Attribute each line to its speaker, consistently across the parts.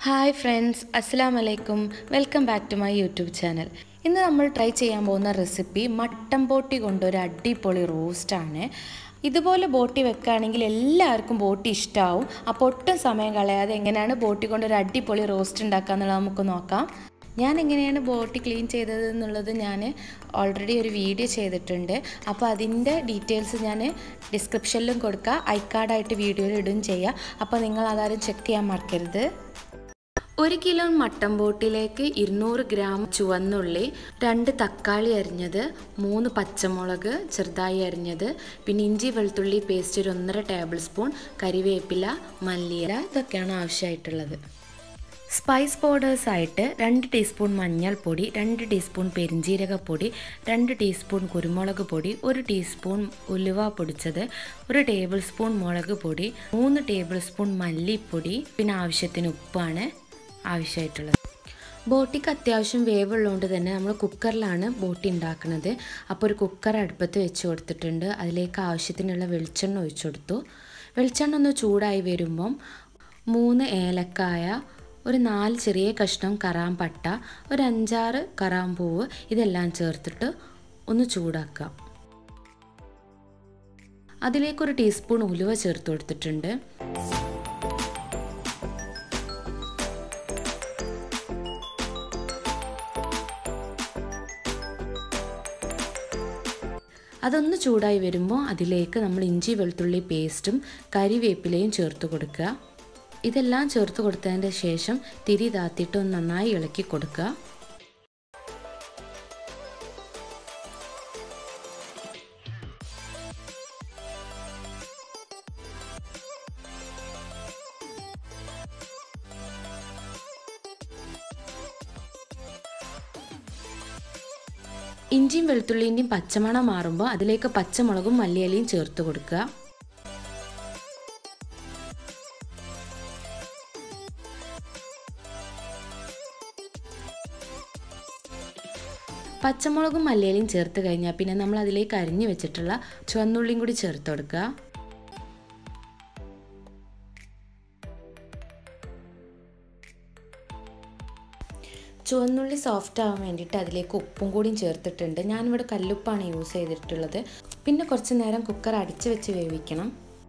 Speaker 1: hi friends അസ്സാം വലൈക്കും welcome back to my YouTube channel ഇന്ന് നമ്മൾ ട്രൈ ചെയ്യാൻ പോകുന്ന റെസിപ്പി മട്ടൻ ബോട്ടി കൊണ്ടൊരു അടിപൊളി റോസ്റ്റാണ് ഇതുപോലെ ബോട്ടി വെക്കുകയാണെങ്കിൽ എല്ലാവർക്കും ബോട്ടി ഇഷ്ടമാവും അപ്പോൾ ഒട്ടും സമയം കളയാതെ എങ്ങനെയാണ് ബോട്ടി കൊണ്ടൊരു അടിപൊളി റോസ്റ്റ് ഉണ്ടാക്കുക എന്നുള്ളത് നമുക്ക് നോക്കാം ഞാൻ എങ്ങനെയാണ് ബോട്ടി ക്ലീൻ ചെയ്തത് എന്നുള്ളത് ഞാൻ ഓൾറെഡി ഒരു വീഡിയോ ചെയ്തിട്ടുണ്ട് അപ്പോൾ അതിൻ്റെ ഡീറ്റെയിൽസ് ഞാൻ ഡിസ്ക്രിപ്ഷനിലും കൊടുക്കുക ഐക്കാർഡായിട്ട് വീഡിയോയിൽ ഇടുകയും ചെയ്യാം അപ്പോൾ നിങ്ങൾ അതാരും ചെക്ക് ചെയ്യാൻ മറക്കരുത് ഒരു കിലോ മട്ടൻ ബോട്ടിലേക്ക് ഇരുന്നൂറ് ഗ്രാം ചുവന്നുള്ളി രണ്ട് തക്കാളി അരിഞ്ഞത് മൂന്ന് പച്ചമുളക് ചെറുതായി അരിഞ്ഞത് പിന്നെ ഇഞ്ചി വെളുത്തുള്ളി പേസ്റ്റ് ഒരു ഒന്നര ടേബിൾ സ്പൂൺ കരിവേപ്പില മല്ലിയില ഇതൊക്കെയാണ് ആവശ്യമായിട്ടുള്ളത് സ്പൈസ് പൗഡേഴ്സ് ആയിട്ട് രണ്ട് ടീസ്പൂൺ മഞ്ഞൾപ്പൊടി രണ്ട് ടീസ്പൂൺ പെരിഞ്ജീരകപ്പൊടി രണ്ട് ടീസ്പൂൺ കുരുമുളക് പൊടി ഒരു ടീസ്പൂൺ ഉലുവ പൊടിച്ചത് ഒരു ടേബിൾ സ്പൂൺ മുളക് പൊടി മൂന്ന് ടേബിൾ സ്പൂൺ മല്ലിപ്പൊടി പിന്നെ ആവശ്യത്തിന് ഉപ്പാണ് ആവശ്യമായിട്ടുള്ളത് ബോട്ടിക്ക് അത്യാവശ്യം വേവുള്ളതുകൊണ്ട് തന്നെ നമ്മൾ കുക്കറിലാണ് ബോട്ടി ഉണ്ടാക്കുന്നത് അപ്പോൾ ഒരു കുക്കർ അടുപ്പത്ത് വെച്ച് കൊടുത്തിട്ടുണ്ട് അതിലേക്ക് ആവശ്യത്തിനുള്ള വെളിച്ചെണ്ണ ഒഴിച്ചു കൊടുത്തു വെളിച്ചെണ്ണ ഒന്ന് ചൂടായി വരുമ്പം മൂന്ന് ഏലക്കായ ഒരു നാല് ചെറിയ കഷ്ണം കറാം പട്ട ഒരു അഞ്ചാറ് കറാം പൂവ് ഇതെല്ലാം ചേർത്തിട്ട് ഒന്ന് ചൂടാക്കാം അതിലേക്കൊരു ടീസ്പൂൺ ഉലുവ ചേർത്ത് കൊടുത്തിട്ടുണ്ട് അതൊന്ന് ചൂടായി വരുമ്പോൾ അതിലേക്ക് നമ്മൾ ഇഞ്ചി വെളുത്തുള്ളി പേസ്റ്റും കരിവേപ്പിലയും ചേർത്ത് കൊടുക്കുക ഇതെല്ലാം ചേർത്ത് കൊടുത്തതിൻ്റെ ശേഷം തിരി താത്തിയിട്ട് ഒന്ന് നന്നായി ഇളക്കി കൊടുക്കുക ഇഞ്ചിയും വെളുത്തുള്ളിൻ്റെയും പച്ചമണം മാറുമ്പോൾ അതിലേക്ക് പച്ചമുളകും മല്ലിയിലയും ചേർത്ത് കൊടുക്കുക പച്ചമുളകും മല്ലിയിലയും ചേർത്ത് കഴിഞ്ഞാൽ പിന്നെ നമ്മൾ അതിലേക്ക് അരിഞ്ഞു വെച്ചിട്ടുള്ള ചുവന്നുള്ളിയും കൂടി ചേർത്ത് കൊടുക്കുക ചുവന്നുള്ളി സോഫ്റ്റ് ആവാൻ വേണ്ടിയിട്ട് അതിലേക്ക് ഉപ്പും കൂടിയും ചേർത്തിട്ടുണ്ട് ഞാനിവിടെ കല്ലുപ്പാണ് യൂസ് ചെയ്തിട്ടുള്ളത് പിന്നെ കുറച്ച് നേരം കുക്കർ അടിച്ച് വെച്ച് വേവിക്കണം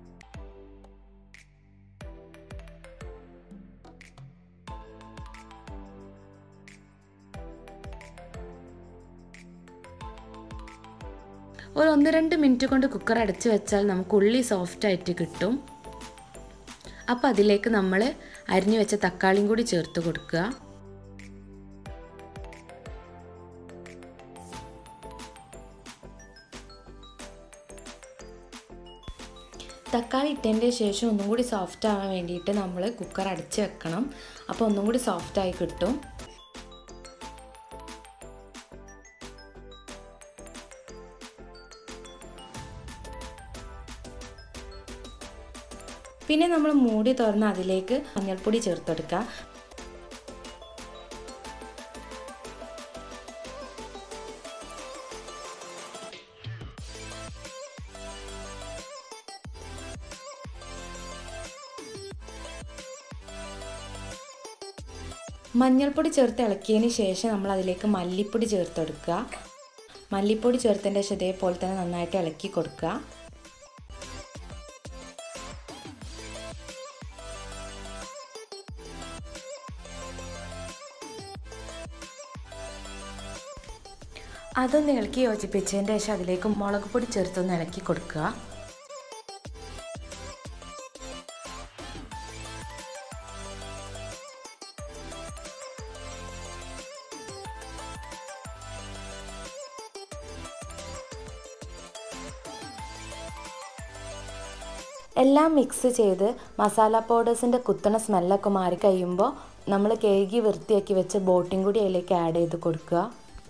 Speaker 1: ഒരു ഒന്ന് രണ്ട് മിനിറ്റ് കൊണ്ട് കുക്കർ അടച്ച് വെച്ചാൽ നമുക്ക് ഉള്ളി സോഫ്റ്റ് ആയിട്ട് കിട്ടും അപ്പോൾ അതിലേക്ക് നമ്മൾ അരിഞ്ഞു വെച്ച തക്കാളിയും കൂടി ചേർത്ത് കൊടുക്കുക തക്കാളി ഇട്ടതിൻ്റെ ശേഷം ഒന്നും കൂടി സോഫ്റ്റ് ആവാൻ വേണ്ടിയിട്ട് നമ്മൾ കുക്കർ അടച്ച് വെക്കണം അപ്പോൾ ഒന്നും കൂടി സോഫ്റ്റായി കിട്ടും പിന്നെ നമ്മൾ മൂടി തുറന്ന് അതിലേക്ക് മഞ്ഞൾപ്പൊടി ചേർത്തെടുക്കുക മഞ്ഞൾപ്പൊടി ചേർത്ത് ഇളക്കിയതിന് ശേഷം നമ്മൾ അതിലേക്ക് മല്ലിപ്പൊടി ചേർത്ത് കൊടുക്കുക മല്ലിപ്പൊടി ചേർത്തതിൻ്റെ ശേഷം ഇതേപോലെ തന്നെ നന്നായിട്ട് ഇളക്കി കൊടുക്കുക അതൊന്ന് ഇളക്കി യോജിപ്പിച്ചതിൻ്റെ ശേഷം അതിലേക്ക് മുളക് പൊടി ചേർത്തൊന്ന് ഇളക്കി കൊടുക്കുക എല്ലാം മിക്സ് ചെയ്ത് മസാല പൗഡേഴ്സിൻ്റെ കുത്തണ സ്മെല്ലൊക്കെ മാറി കഴിയുമ്പോൾ നമ്മൾ കഴുകി വൃത്തിയാക്കി വെച്ച ബോട്ടിയും കൂടി അതിലേക്ക് ആഡ് ചെയ്ത് കൊടുക്കുക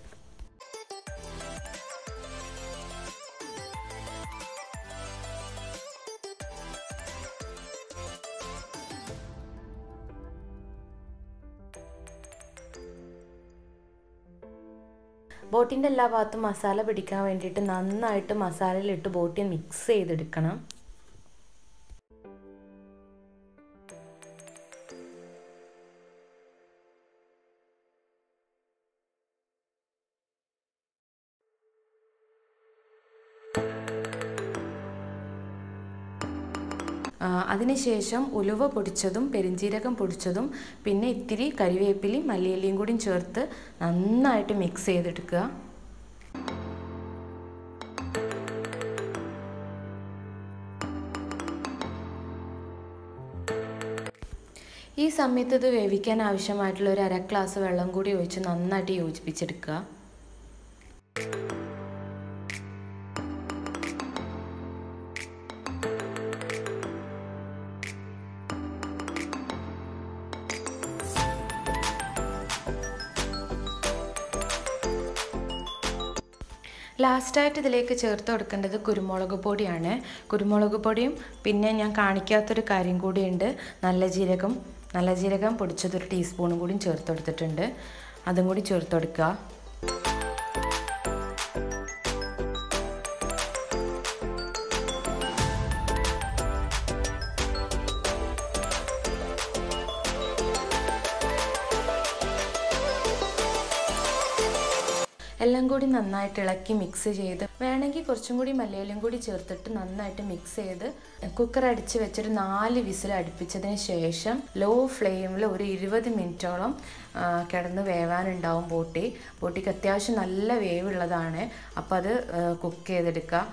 Speaker 1: ബോട്ടിൻ്റെ എല്ലാ ഭാഗത്തും മസാല പിടിക്കാൻ വേണ്ടിയിട്ട് നന്നായിട്ട് മസാലയിലിട്ട് ബോട്ടി മിക്സ് ചെയ്തെടുക്കണം അതിനുശേഷം ഉലുവ പൊടിച്ചതും പെരിഞ്ജീരകം പൊടിച്ചതും പിന്നെ ഇത്തിരി കരിവേപ്പിലയും മല്ലിയിലയും കൂടിയും ചേർത്ത് നന്നായിട്ട് മിക്സ് ചെയ്തെടുക്കുക ഈ സമയത്ത് ഇത് വേവിക്കാൻ ആവശ്യമായിട്ടുള്ള ഒരു അര ഗ്ലാസ് വെള്ളം കൂടി ഒഴിച്ച് നന്നായിട്ട് യോജിപ്പിച്ചെടുക്കുക ലാസ്റ്റായിട്ട് ഇതിലേക്ക് ചേർത്ത് കൊടുക്കേണ്ടത് കുരുമുളക് പൊടിയാണ് കുരുമുളക് പൊടിയും പിന്നെ ഞാൻ കാണിക്കാത്തൊരു കാര്യം കൂടിയുണ്ട് നല്ല ജീരകം നല്ല ജീരകം പൊടിച്ചതൊരു ടീസ്പൂണും കൂടിയും ചേർത്ത് കൊടുത്തിട്ടുണ്ട് അതും കൂടി ചേർത്ത് കൊടുക്കുക എല്ലാം കൂടി നന്നായിട്ട് ഇളക്കി മിക്സ് ചെയ്ത് വേണമെങ്കിൽ കുറച്ചും കൂടി മലയാളം കൂടി ചേർത്തിട്ട് നന്നായിട്ട് മിക്സ് ചെയ്ത് കുക്കർ അടിച്ച് വെച്ചിട്ട് നാല് വിസിൽ അടുപ്പിച്ചതിന് ശേഷം ലോ ഫ്ലെയിമിൽ ഒരു ഇരുപത് മിനിറ്റോളം കിടന്ന് വേവാനുണ്ടാവും ബോട്ടി ബോട്ടിക്ക് അത്യാവശ്യം നല്ല വേവുള്ളതാണ് അപ്പോൾ അത് കുക്ക് ചെയ്തെടുക്കുക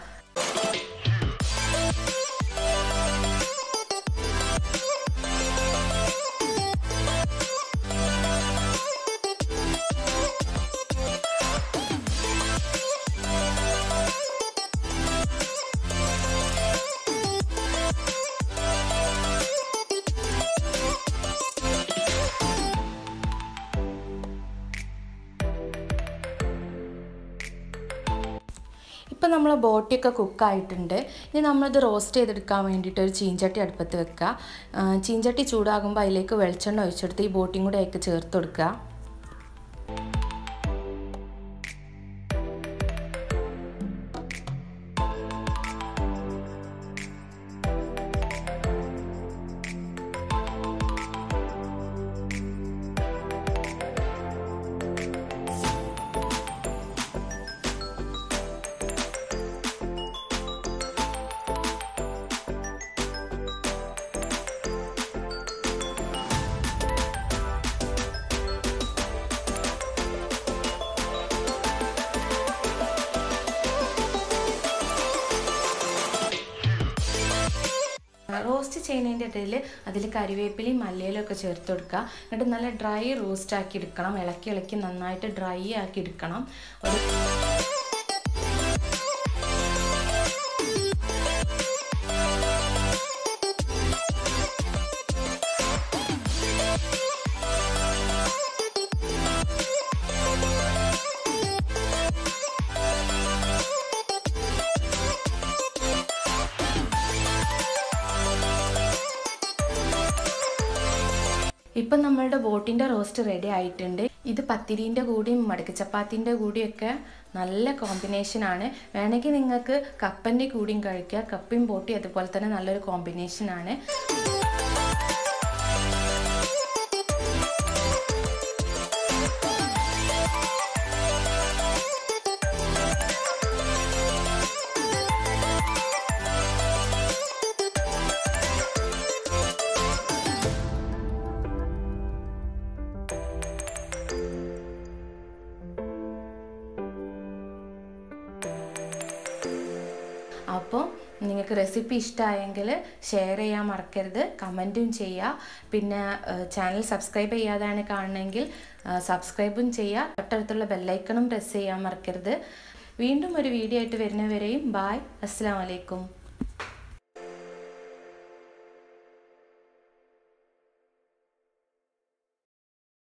Speaker 1: ഇപ്പം നമ്മൾ ബോട്ടിയൊക്കെ കുക്കായിട്ടുണ്ട് ഇനി നമ്മളിത് റോസ്റ്റ് ചെയ്തെടുക്കാൻ വേണ്ടിയിട്ട് ഒരു ചീഞ്ചട്ടി അടുപ്പത്ത് വെക്കുക ചീഞ്ചട്ടി ചൂടാകുമ്പോൾ അതിലേക്ക് വെളിച്ചെണ്ണ ഒഴിച്ചെടുത്ത് ഈ ബോട്ടിയും കൂടെ അതിലേക്ക് ചേർത്ത് കൊടുക്കുക റോസ്റ്റ് ചെയ്യുന്നതിൻ്റെ ഇടയിൽ അതിൽ കരിവേപ്പിലയും മല്ലിയിലും ഒക്കെ ചേർത്ത് കൊടുക്കുക എന്നിട്ട് നല്ല ഡ്രൈ റോസ്റ്റ് ആക്കി എടുക്കണം ഇളക്കി ഇളക്കി നന്നായിട്ട് ഡ്രൈ ആക്കി എടുക്കണം ഒരു ഇപ്പം നമ്മളുടെ ബോട്ടിൻ്റെ റോസ്റ്റ് റെഡി ആയിട്ടുണ്ട് ഇത് പത്തിരീൻ്റെ കൂടിയും മടക്ക് ചപ്പാത്തിൻ്റെ കൂടിയൊക്കെ നല്ല കോമ്പിനേഷനാണ് വേണമെങ്കിൽ നിങ്ങൾക്ക് കപ്പൻ്റെ കൂടിയും കഴിക്കുക കപ്പയും ബോട്ടി അതുപോലെ തന്നെ നല്ലൊരു കോമ്പിനേഷനാണ് അപ്പോൾ നിങ്ങൾക്ക് റെസിപ്പി ഇഷ്ടമായെങ്കിൽ ഷെയർ ചെയ്യാൻ മറക്കരുത് കമൻറ്റും ചെയ്യുക പിന്നെ ചാനൽ സബ്സ്ക്രൈബ് ചെയ്യാതാണ് കാണണമെങ്കിൽ സബ്സ്ക്രൈബും ചെയ്യുക തൊട്ടടുത്തുള്ള ബെല്ലൈക്കണും പ്രസ് ചെയ്യാൻ മറക്കരുത് വീണ്ടും ഒരു വീഡിയോ ആയിട്ട് വരുന്നവരെയും ബായ് അസ്സാം വലൈക്കും